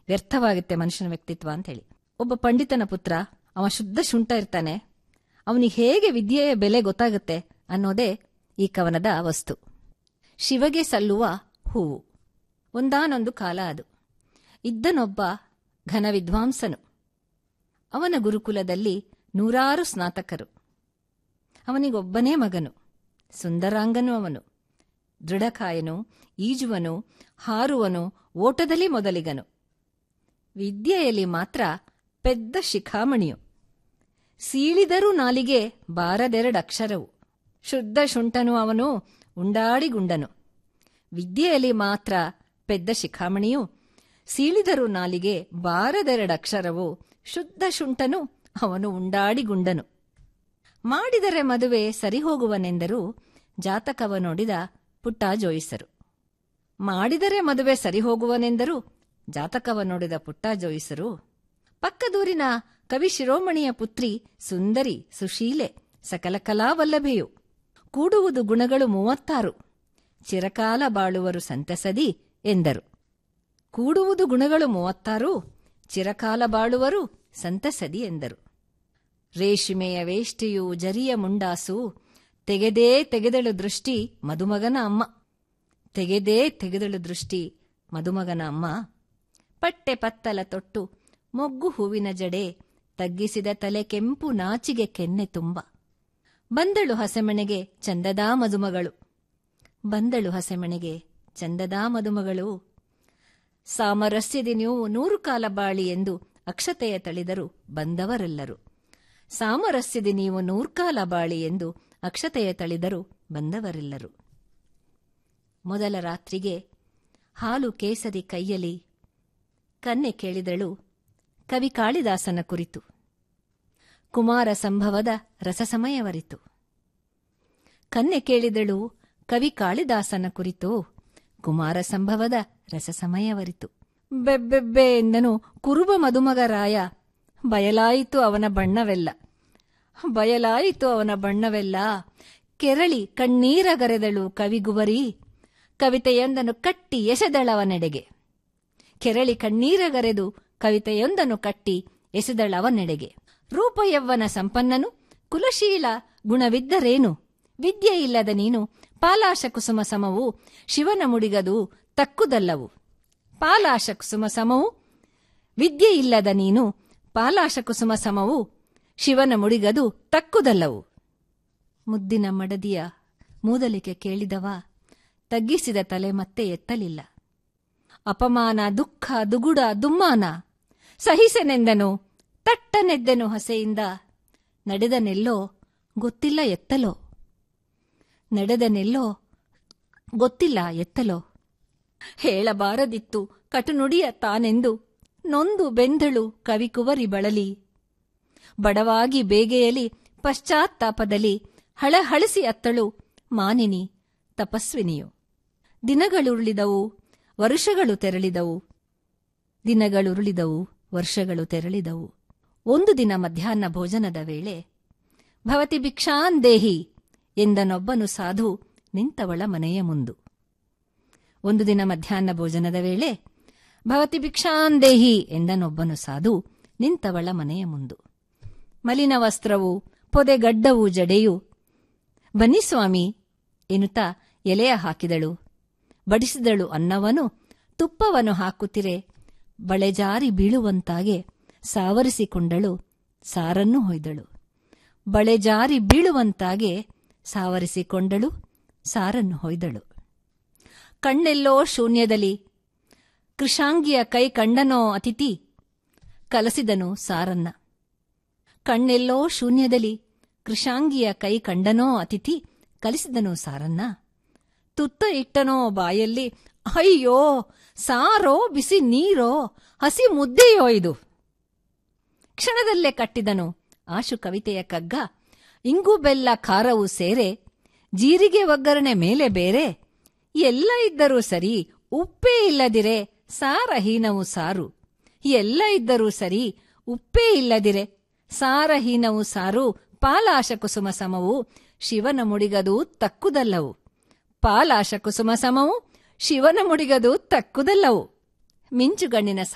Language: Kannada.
ವ್ಯರ್ಥವಾಗುತ್ತೆ ಮನುಷ್ಯನ ವ್ಯಕ್ತಿತ್ವ ಅಂತ ಹೇಳಿ ಒಬ್ಬ ಪಂಡಿತನ ಪುತ್ರ ಅವ ಶುದ್ಧ ಶುಂಠ ಇರ್ತಾನೆ ಅವನಿಗೆ ಹೇಗೆ ವಿದ್ಯೆಯ ಬೆಲೆ ಗೊತ್ತಾಗುತ್ತೆ ಅನ್ನೋದೇ ಈ ಕವನದ ವಸ್ತು ಶಿವಗೆ ಸಲ್ಲುವ ಹೂವು ಒಂದಾನೊಂದು ಕಾಲ ಅದು ಇದ್ದನೊಬ್ಬ ಘನ ವಿದ್ವಾಂಸನು ಅವನ ಗುರುಕುಲದಲ್ಲಿ ನೂರಾರು ಸ್ನಾತಕರು ಅವನಿಗೊಬ್ಬನೇ ಮಗನು ಸುಂದರಾಂಗನು ಅವನು ದೃಢಕಾಯನು ಈಜುವನು ಹಾರುವನು ಓಟದಲ್ಲಿ ಮೊದಲಿಗನು ವಿದ್ಯೆಯಲ್ಲಿ ಮಾತ್ರ ಪೆದ್ದ ಶಿಖಾಮಣಿಯು ಸೀಳಿದರೂ ನಾಲಿಗೆ ಬಾರದೆರಡಕ್ಷರವು ಶುದ್ಧ ಶುಂಠನು ಅವನು ಉಂಡಾಡಿಗುಂಡನು ವಿದ್ಯೆಯಲ್ಲಿ ಮಾತ್ರ ಪೆದ್ದ ಶಿಖಾಮಣಿಯು ಸೀಳಿದರೂ ನಾಲಿಗೆ ಬಾರದೆರಡಕ್ಷರವು ಶುದ್ಧ ಶುಂಠನು ಅವನು ಉಂಡಾಡಿಗುಂಡನು ಮಾಡಿದರೆ ಮದುವೆ ಸರಿಹೋಗುವನೆಂದರು ಜಾತಕವ ನೋಡಿದ ಪುಟ್ಟ ಜೋಯಿಸರು ಮಾಡಿದರೆ ಮದುವೆ ಸರಿಹೋಗುವನೆಂದರು ಜಾತಕವ ನೋಡಿದ ಪುಟ್ಟ ಜೋಯಿಸರು ಪಕ್ಕದೂರಿನ ಕವಿ ಶಿರೋಮಣಿಯ ಪುತ್ರಿ ಸುಂದರಿ ಸುಶೀಲೆ ಸಕಲ ಕಲಾವಲ್ಲಭೆಯು ಕೂಡುವುದು ಗುಣಗಳು ಮೂವತ್ತಾರು ಚಿರಕಾಲ ಬಾಳುವರು ಸಂತಸದಿ ಎಂದರು ಕೂಡುವುದು ಗುಣಗಳು ಮೂವತ್ತಾರು ಚಿರಕಾಲ ಬಾಳುವರು ಸಂತಸದಿ ಎಂದರು ರೇಷ್ಮೆಯ ವೇಷ್ಟಿಯು ಜರಿಯ ಮುಂಡಾಸು ತೆಗೆದೇ ತೆಗೆದಳು ದೃಷ್ಟಿ ಮದುಮಗನ ಅಮ್ಮ ತೆಗೆದೇ ತೆಗೆದಳು ದೃಷ್ಟಿ ಮದುಮಗನ ಅಮ್ಮ ಪಟ್ಟೆ ಪತ್ತಲ ತೊಟ್ಟು ಮೊಗ್ಗು ಹೂವಿನ ಜಡೆ ತಗ್ಗಿಸಿದ ತಲೆ ಕೆಂಪು ನಾಚಿಗೆ ಕೆನ್ನೆ ತುಂಬ ಬಂದಳು ಹಸೆಮಣೆಗೆ ಚಂದದ ಮದುಮಗಳು ಬಂದಳು ಹಸೆಮಣೆಗೆ ಚಂದದ ಮದುಮಗಳು ಸಾಮರಸ್ಯದಿ ನೀವು ನೂರು ಕಾಲ ಬಾಳಿ ಎಂದು ಅಕ್ಷತೆಯ ತಳಿದರು ಬಂದವರೆಲ್ಲರು ಸಾಮರಸ್ಯದಿ ನೀವು ನೂರ್ಕಾಲ ಬಾಳಿ ಎಂದು ಅಕ್ಷತೆಯ ತಳಿದರು ಬಂದವರೆಲ್ಲರು ಮೊದಲ ರಾತ್ರಿಗೆ ಹಾಲು ಕೇಸರಿ ಕೈಯಲಿ ಕನ್ನೆ ಕೇಳಿದಳು ಕವಿ ಕಾಳಿದಾಸನ ಕುರಿತು ಕುಮಾರ ಸಂಭವದ ರಸಸಮಯವರಿತು ಕನ್ನೆ ಕೇಳಿದಳು ಕವಿ ಕಾಳಿದಾಸನ ಕುರಿತು ಕುಮಾರ ಸಂಭವದ ರಸಸಮಯವರಿತು ಬೆಬ್ಬೆಬ್ಬೆ ಎಂದನು ಕುರುಬ ಮದುಮಗರಾಯ ಬಯಲಾಯಿತು ಅವನ ಬಣ್ಣವೆಲ್ಲ ಬಯಲಾಯಿತು ಅವನ ಬಣ್ಣವೆಲ್ಲ ಕೆರಳಿ ಕಣ್ಣೀರಗರೆದಳು ಕವಿಗುವರಿ ಕವಿತೆಯೊಂದನ್ನು ಕಟ್ಟಿ ಎಸೆದಳವನೆಡೆಗೆ ಕೆರಳಿ ಕಣ್ಣೀರಗರೆದು ಕವಿತೆಯೊಂದನ್ನು ಕಟ್ಟಿ ಎಸೆದಳವನೆಡೆಗೆ ರೂಪಯವ್ವನ ಸಂಪನ್ನನು ಕುಲಶೀಲ ಗುಣವಿದ್ದರೇನು ವಿದ್ಯೆ ಇಲ್ಲದ ನೀನು ಪಾಲಾಶ ಕುಸುಮ ಸಮವು ಶಿವನ ಮುಡಿಗದು ತಕ್ಕುದಲ್ಲವು ಪಾಲಾಶ ಕುಸುಮ ಸಮವು ವಿದ್ಯೆ ಇಲ್ಲದ ನೀನು ಪಾಲಾಶ ಕುಸುಮ ಸಮವು ಶಿವನ ಮುಡಿಗದು ತಕ್ಕುದಲ್ಲವು ಮುದ್ದಿನ ಮಡದಿಯ ಮೂದಲಿಕೆ ಕೇಳಿದವ ತಗ್ಗಿಸಿದ ತಲೆ ಮತ್ತೆ ಎತ್ತಲಿಲ್ಲ ಅಪಮಾನ ದುಃಖ ದುಗುಡ ದುಮ್ಮಾನ ಸಹಿಸೆನೆಂದನು ತಟ್ಟನೆದ್ದೆನು ಹಸೆಯಿಂದ ನಡೆದನೆಲ್ಲೋ ಗೊತ್ತಿಲ್ಲ ಎತ್ತಲೋ ನಡೆದನೆಲ್ಲೋ ಗೊತ್ತಿಲ್ಲ ಎತ್ತಲೋ ಹೇಳಬಾರದಿತ್ತು ಕಟುನುಡಿಯ ತಾನೆಂದು ನೊಂದು ಬೆಂದಳು ಕವಿಕುವರಿ ಬಳಲಿ ಬಡವಾಗಿ ಬೇಗೆಯಲಿ ಪಶ್ಚಾತ್ತಾಪದಲ್ಲಿ ಹಳಹಳಿಸಿ ಅತ್ತಳು ಮಾನಿನಿ ತಪಸ್ವಿನಿಯು ದಿನಗಳುರುಳಿದವು ವರುಷಗಳು ತೆರಳಿದವು ದಿನಗಳುರುಳಿದವು ವರ್ಷಗಳು ತೆರಳಿದವು ಒಂದು ದಿನ ಮಧ್ಯಾಹ್ನ ಭೋಜನದ ವೇಳೆ ಭವತಿ ಭಿಕ್ಷಾನ್ ದೇಹಿ ಎಂದನೊಬ್ಬನು ಸಾಧು ನಿಂತವಳ ಮನೆಯ ಮುಂದು ಒಂದು ದಿನ ಮಧ್ಯಾಹ್ನ ಭೋಜನದ ವೇಳೆ ಭವತಿ ಭಿಕ್ಷಾನ್ ದೇಹಿ ಎಂದನೊಬ್ಬನು ಸಾಧು ನಿಂತವಳ ಮನೆಯ ಮುಂದು ಮಲಿನ ವಸ್ತ್ರವು ಪೊದೆಗಡ್ಡವು ಜಡೆಯು ಬನ್ನಿ ಸ್ವಾಮಿ ಎನ್ನುತ್ತಾ ಎಲೆಯ ಹಾಕಿದಳು ಬಡಿಸಿದಳು ಅನ್ನವನು ತುಪ್ಪವನ್ನು ಹಾಕುತ್ತಿರೆ ಬಳೆಜಾರಿ ಬೀಳುವಂತಾಗೆ ಸಾವರಿಸಿಕೊಂಡಳು ಸಾರನ್ನು ಹೊಯ್ದಳು ಬಳೆಜಾರಿ ಬೀಳುವಂತಾಗೆ ಸಾವರಿಸಿಕೊಂಡಳು ಸಾರನ್ನು ಹೊಯ್ದಳು ಕಣ್ಣೆಲ್ಲೋ ಶೂನ್ಯದಲ್ಲಿ ಕೃಷಾಂಗಿಯ ಕೈ ಕಂಡನೋ ಅತಿಥಿ ಕಲಸಿದನು ಸಾರನ್ನ ಕಣ್ಣೆಲ್ಲೋ ಶೂನ್ಯದಲ್ಲಿ ಕೃಷಾಂಗಿಯ ಕೈ ಕಂಡನೋ ಅತಿಥಿ ಕಲಿಸಿದನು ಸಾರನ್ನ ತುತ್ತ ಇಟ್ಟನೋ ಬಾಯಲ್ಲಿ ಅಯ್ಯೋ ಸಾರೋ ಬಿಸಿ ನೀರೋ ಹಸಿ ಮುದ್ದೆಯೋ ಇದು ಕ್ಷಣದಲ್ಲೇ ಕಟ್ಟಿದನು ಆಶು ಕವಿತೆಯ ಕಗ್ಗ ಇಂಗು ಬೆಲ್ಲ ಖಾರವು ಸೇರೆ ಜೀರಿಗೆ ಒಗ್ಗರಣೆ ಮೇಲೆ ಬೇರೆ ಎಲ್ಲ ಇದ್ದರೂ ಸರಿ ಉಪ್ಪೇ ಇಲ್ಲದಿರೆ ಸಾರಹೀನವು ಸಾರು ಎಲ್ಲ ಇದ್ದರೂ ಸರಿ ಉಪ್ಪೇ ಇಲ್ಲದಿರೆ ಸಾರಹೀನವು ಸಾರು ಪಾಲಾಶ ಕುಸುಮ ಸಮವು ಶಿವನ ಮುಡಿಗದು ತಕ್ಕುದಲ್ಲವು ಪಾಲಾಶ ಕುಸುಮ ಸಮವು ಶಿವನ ಮುಡಿಗದು ತಕ್ಕುದಲ್ಲವು ಮಿಂಚುಗಣ್ಣಿನ